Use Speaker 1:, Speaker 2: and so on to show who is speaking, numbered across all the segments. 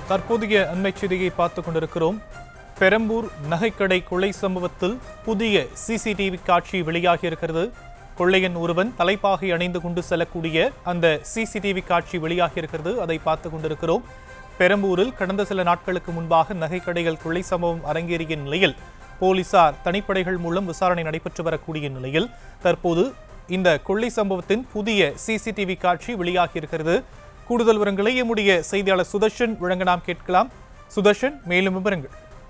Speaker 1: தற்போதைய அண்மை செய்தியை பார்த்துக் கொண்டிருக்கிறோம் பெரம்பூர் நகைக்கடை கொள்ளை சம்பவத்தில் புதிய சிசிடிவி காட்சி வெளியாகி இருக்கிறது கொள்ளையன் ஒருவன் தலைப்பாகை அணிந்து கொண்டு செல்லக்கூடிய அந்த சிசிடிவி காட்சி வெளியாகி இருக்கிறது அதை பார்த்துக் கொண்டிருக்கிறோம் பெரம்பூரில் கடந்த சில நாட்களுக்கு முன்பாக நகைக்கடைகள் கொள்ளை சம்பவம் அரங்கேறிய நிலையில் போலீசார் தனிப்படைகள் மூலம் விசாரணை நடைபெற்று வரக்கூடிய நிலையில் தற்போது இந்த கொள்ளை சம்பவத்தின் புதிய சிசிடிவி காட்சி வெளியாகி இருக்கிறது கூடுதல் விவரங்களை எம்முடைய செய்தியாளர் சுதர்ஷன் வழங்க நாம் கேட்கலாம் சுதர்ஷன் மேலும் விவரங்கள்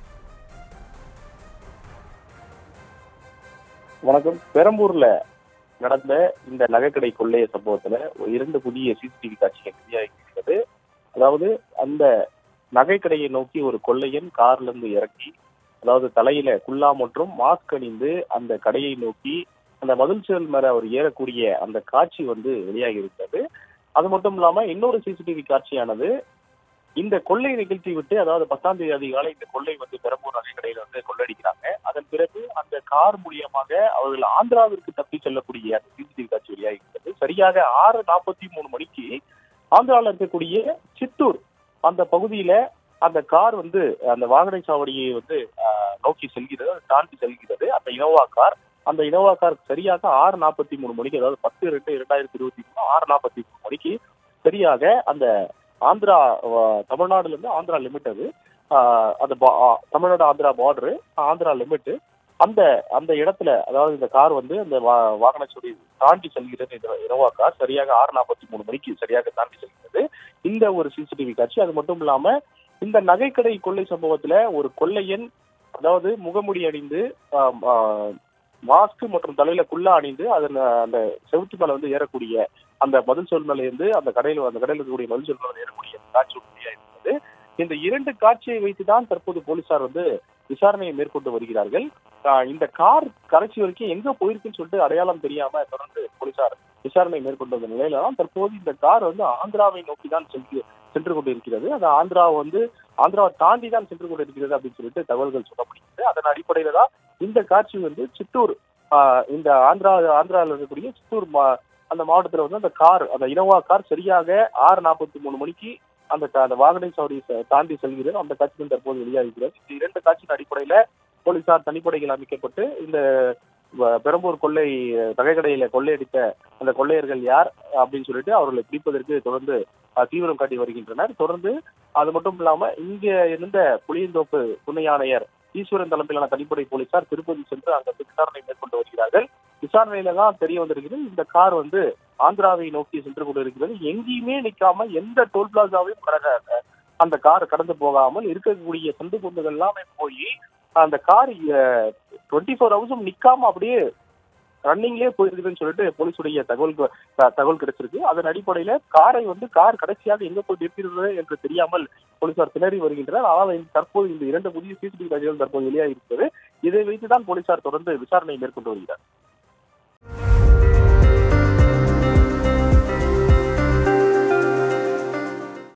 Speaker 2: வணக்கம் பெரம்பூர்ல நடந்த இந்த நகைக்கடை கொள்ளைய சம்பவத்துல ஒரு இரண்டு புதிய சிசிடிவி காட்சிகள் வெளியாகியிருக்கிறது அதாவது அந்த நகைக்கடையை நோக்கி ஒரு கொள்ளையன் கார்ல இருந்து இறக்கி அதாவது தலையில குல்லா மற்றும் மாஸ்க் அணிந்து அந்த கடையை நோக்கி அந்த மதில் சுவர் மேல அவர் ஏறக்கூடிய அந்த காட்சி வந்து வெளியாகி இருக்கிறது அது மட்டும் இல்லாம இன்னொரு சிசிடிவி காட்சியானது இந்த கொள்ளை நிகழ்ச்சி விட்டு அதாவது பத்தாம் தேதி அதிகாலை இந்த கொள்ளை வந்து பெரம்பூர் நகைக்கடையில வந்து கொள்ளடிக்கிறாங்க அதன் பிறகு அந்த கார் மூலியமாக அவர்கள் ஆந்திராவிற்கு தப்பி செல்லக்கூடிய அந்த சிசிடிவி காட்சி வெளியாகிறது சரியாக ஆறு நாற்பத்தி மூணு மணிக்கு ஆந்திராவில் இருக்கக்கூடிய சித்தூர் அந்த பகுதியில அந்த கார் வந்து அந்த வாகன சாவடியை வந்து ஆஹ், நோக்கி செல்கிறது அதை தாண்டி செல்கிறது அந்த இனோவா கார் அந்த இனோவா கார் சரியாக ஆறு நாற்பத்தி மூணு மணிக்கு அதாவது பத்து ரெண்டு இரண்டாயிரத்தி இருபத்தி மூணு ஆறு நாற்பத்தி மூணு மணிக்கு சரியாக அந்த ஆந்திரா ஆஹ், தமிழ்நாடுல இருந்து ஆந்திரா லிமிட் அது ஆஹ், அந்த பா- ஆஹ், தமிழ்நாடு ஆந்திரா பார்டரு ஆந்திரா லிமிட் அந்த அந்த இடத்துல அதாவது இந்த கார் வந்து அந்த வா- வாகன சுடி தாண்டி செல்கிறது இந்த இனோவா கார் சரியாக ஆறு நாற்பத்தி மூணு மணிக்கு சரியாக தாண்டி செல்கிறது இந்த ஒரு சிசிடிவி காட்சி அது மட்டும் இல்லாம இந்த நகைக்கடை கொள்ளை சம்பவத்துல ஒரு கொள்ளையன் அதாவது முகமுடி அணிந்து ஆம், ஆஹ், மாஸ்க் மற்றும் தலையில குல்லா அணிந்து அதன் அந்த செவுத்து மேல வந்து ஏறக்கூடிய அந்த மதில் சொல் மேல இருந்து அந்த கடையில் அந்த கடையில் இருக்கக்கூடிய மதில் சொல் மேல ஏறக்கூடிய அந்த காட்சி உறுதியா இருக்கிறது இந்த இரண்டு காட்சியை வைத்துதான் தற்போது போலீசார் வந்து விசாரணையை மேற்கொண்டு வருகிறார்கள் ஆஹ் இந்த கார் கடைசி வரைக்கும் எங்க போயிருக்குன்னு சொல்லிட்டு அடையாளம் தெரியாம தொடர்ந்து போலீசார் விசாரணை மேற்கொண்ட வந்த நிலையில தான் தற்போது இந்த கார் வந்து ஆந்திராவை நோக்கி தான் சென்று சென்று கொண்டிருக்கிறது அந்த ஆந்திரா வந்து ஆந்திராவை தாண்டி தான் சென்று கொண்டிருக்கிறது அப்படின்னு சொல்லிட்டு தகவல்கள் சொல்லப்படுகிறது அதன் அடிப்படையில தான் இந்த காட்சி வந்து சித்தூர் ஆஹ் இந்த ஆந்திரா ஆந்திராவில் இருக்கக்கூடிய சித்தூர் மா- அந்த மாவட்டத்துல வந்து அந்த கார் அந்த இனோவா கார் சரியாக ஆறு நாற்பத்தி மூணு மணிக்கு அந்த க- அந்த வாகனை சாவடி தாண்டி செல்கிறது அந்த காட்சிகள் தற்போது வெளியாகிறது இந்த இரண்டு காட்சியின் அடிப்படையில போலீசார் தனிப்படைகள் அமைக்கப்பட்டு இந்த வ- பெரம்பூர் கொள்ளை நகைக்கடையில கொள்ளையடித்த அந்த கொள்ளையர்கள் யார் அப்படின்னு சொல்லிட்டு அவர்களை பிடிப்பதற்கு தொடர்ந்து அஹ், தீவிரம் காட்டி வருகின்றனர் தொடர்ந்து அது மட்டும் இல்லாம இங்க இருந்த புளியந்தோப்பு துணை ஆணையர் ஈஸ்வரன் தலைமையிலான தனிப்படை போலீசார் திருப்பதி சென்று அங்க விசாரணை மேற்கொண்டு வருகிறார்கள் விசாரணையில தான் தெரிய வந்திருக்கிறது இந்த கார் வந்து ஆந்திராவை நோக்கி சென்று கொண்டிருக்கிறது எங்கேயுமே நிக்காம எந்த டோல் பிளாசாவையும் கடக்க அந்த கார் கடந்து போகாமல் இருக்கக்கூடிய சந்து பொந்துகள் எல்லாமே போய் அந்த கார் டுவெண்ட்டி ஃபோர் ஹவர்ஸும் நிக்காம அப்படியே ரன்னிங்லேயே போயிருக்குதுன்னு சொல்லிட்டு போலீஸுடைய தகவல் த- தகவல் கிடைச்சிருக்கு அதன் அடிப்படையில காரை வந்து கார் கடைசியாக எங்க போய் நிறுத்திடுறது என்று தெரியாமல் போலீசார் திணறி வருகின்றனர் ஆனால் இந்த- தற்போது இந்த இரண்டு புதிய சிசிடிவி காட்சிகள் தற்போது வெளியாகி இருக்கிறது இதை வைத்துதான் போலீசார் தொடர்ந்து விசாரணை மேற்கொண்டு வருகிறார்